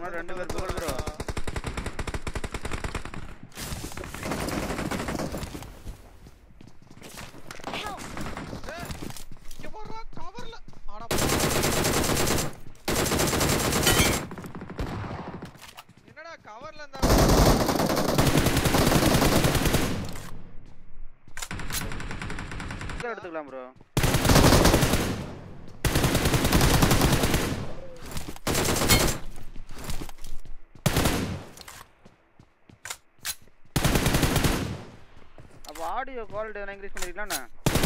இன்னும் ரெண்டு பேர் புகழ் ப்ரோ Help! ஏய், இங்க போடுறா கவர்ல ஆடா என்னடா கவர்ல இருந்தா இதை எடுத்துக்கலாம் ப்ரோ அப்போ ஆடியோ குவாலிட்டி எதனா இன்க்ரீஸ் பண்ணிருக்கலாம்ண்ணா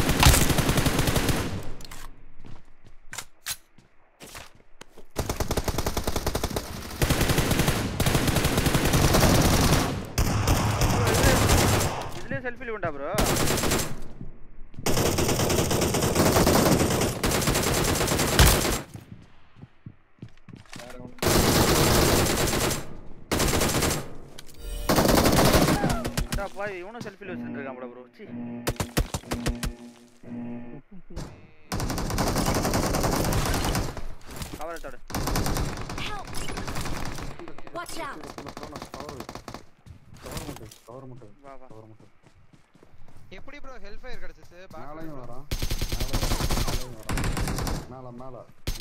இதுலயே செல்ஃபி உண்டா ப்ரோ அடப்பா இவனும் செல்ஃபில வச்சுருக்கான் ப்ரோ சி கவரை தோடு Help! Watch out! கவர் மட்டும் கவர் மட்டும் வா வா கவர் மட்டும் எப்படி ப்ரோ ஹெல்ப் ஃபயர் கிடைச்சிச்சு மேலையும் பாக்கலாம் வரான் மேலையும் வரான் மேலே மேலே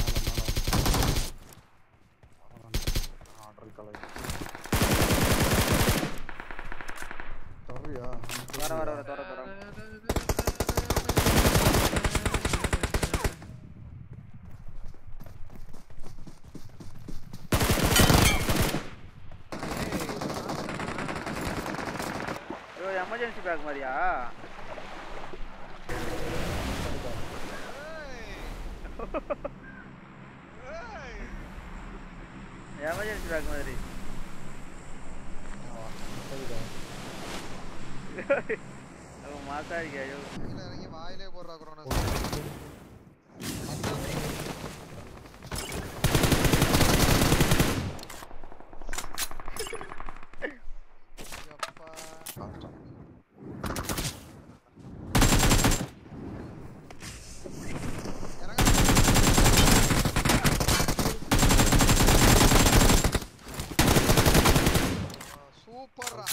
மேலே ஆர்டர் கலை தவியா வர வர வர தோற தோற ஐயோ எமர்ஜென்சி பேக் மாதிரியா எமர்ஜென்சி பேக் மாதிரி ஓ மாசா இருக்கே ஐயோ இறங்கி வாயிலே போடுறா கொரோனா சூப்பர்ரா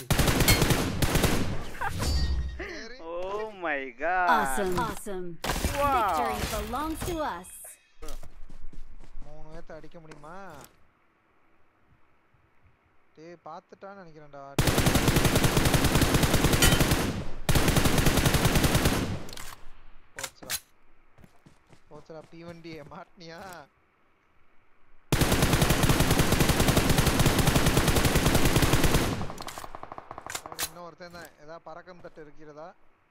oh my god Awesome. Awesome. Victory belongs to us. மூணு பேர்த்த அடிக்க முடியுமா டேய் பார்த்துட்டான்னு நினைக்கிறேன்டா போச்சுடா போச்சுடா பி வண்டி மாட்டினியா அவர் இன்னும் ஒருத்தன் தான் ஏதாவது பறக்கம் தட்டு இருக்கிறதா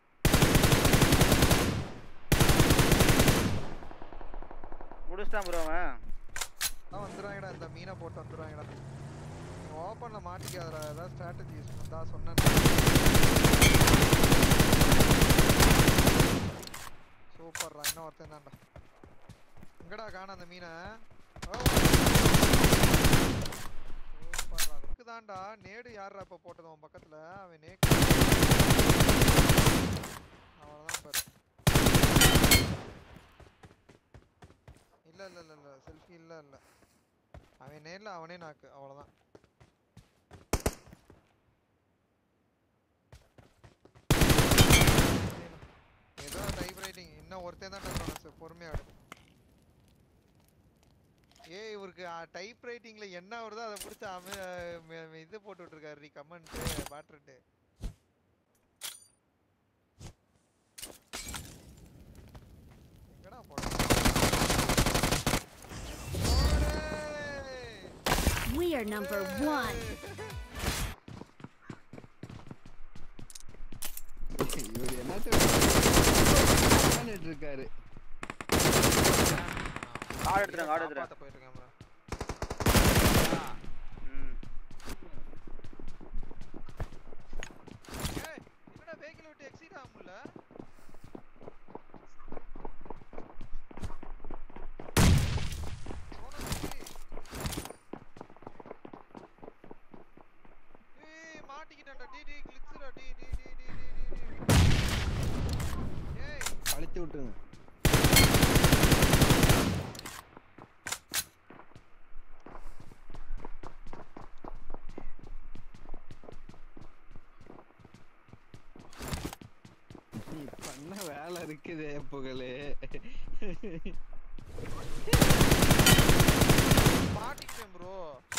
முடிச்சிட்டான் ப்ரோ அவன் அதான் வந்துருவாங்கடா இந்த மீனை போட்டு வந்துருவாங்கடா நீ ஓப்பன்ல மாட்டிக்காதடா ஏதாவது ஸ்ட்ராட்டஜி யூஸ் பண்ணா சொன்னேன் சூப்பர்ரா இன்னும் ஒருத்தன் தான்டா எங்கடா காண அந்த மீனை சூப்பர்ரா தான்டா நேடு யாரா இப்ப போட்டது உன் பக்கத்துல அவன் நேக்கு அவ்வளவுதான் பாரு இல்ல இல்ல இல்ல இல்ல செல்ஃபி இல்ல இல்ல அவன் நேர்ல அவனே நாக்கு அவ்வளவுதான் ஏதோ டைப் ரைட்டிங் இன்னும் ஒருத்தன் தான் சார் பொறுமையா விடு ஏய் இவருக்கு டைப் ரைட்டிங்ல என்ன வருதோ அதை பிடிச்ச அம ம- ம- இது போட்டு விட்டுருக்காரு நீ கமெண்ட் பாட்ரட்டு எங்கடா போட We are number one. இவர் என்னத்த பண்ணிட்டு இருக்காரு கார்டு எடுத்துறேன் கார்டு எடுத்துறேன் காப்பாத்த போயிட்டு இருக்கேன் bro. ம் ஏய், என்னடா vehicle விட்டு exit ஆக முடியல? ஏய், மாட்டிக்கிட்டேன்டா. டேய், டேய், glitch-டா. டேய், டேய், டேய், டேய், டேய், டேய், டேய். ஏய், அழித்து விட்டுருங்க இருக்குதே புகழே மாட்டிக்கிட்டேன் ப்ரோ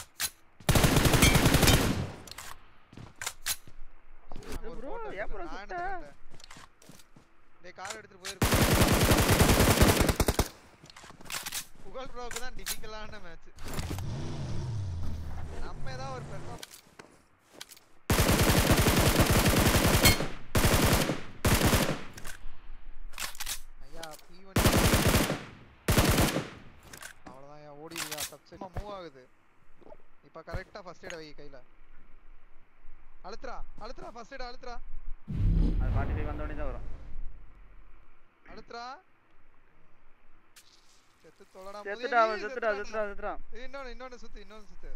bro, ஏன் bro சுட்ட? டேய் கார் எடுத்துட்டு போயிருக்கு புகழ் ப்ரோக்கு தான் டிபிக்கலான மேட்ச் நம்ம ஏதாவது ஒரு பெர்ஃபார்ம் ஐயா P1 அவ்வளவுதான் ஐயா ஓடிடுயா சப்செட் மூவ் ஆகுது இப்ப கரெக்டா ஃபர்ஸ்ட் எய்ட் வை கையில அழுத்துறா அழுத்துறா ஃபர்ஸ்ட் எய்ட் அழுத்துறா அது ஃபார்ட்டி ஃபைவ் வந்த உடனே தான் வரும் அழுத்துறா செத்து தொலைடா செத்துட்டா அவன் செத்துட்டா செத்துட்டா செத்துட்டா இன்னொன்னு இன்னொன்னு சுத்து இன்னொன்னு சுத்து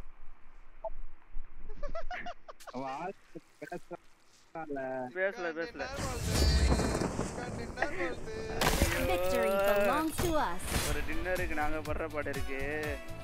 அவன் ஆள் பேசுறான்ல. பேசல பேசல Victory belongs to us. ஒரு டின்னருக்கு நாங்க படுற பாடு இருக்கு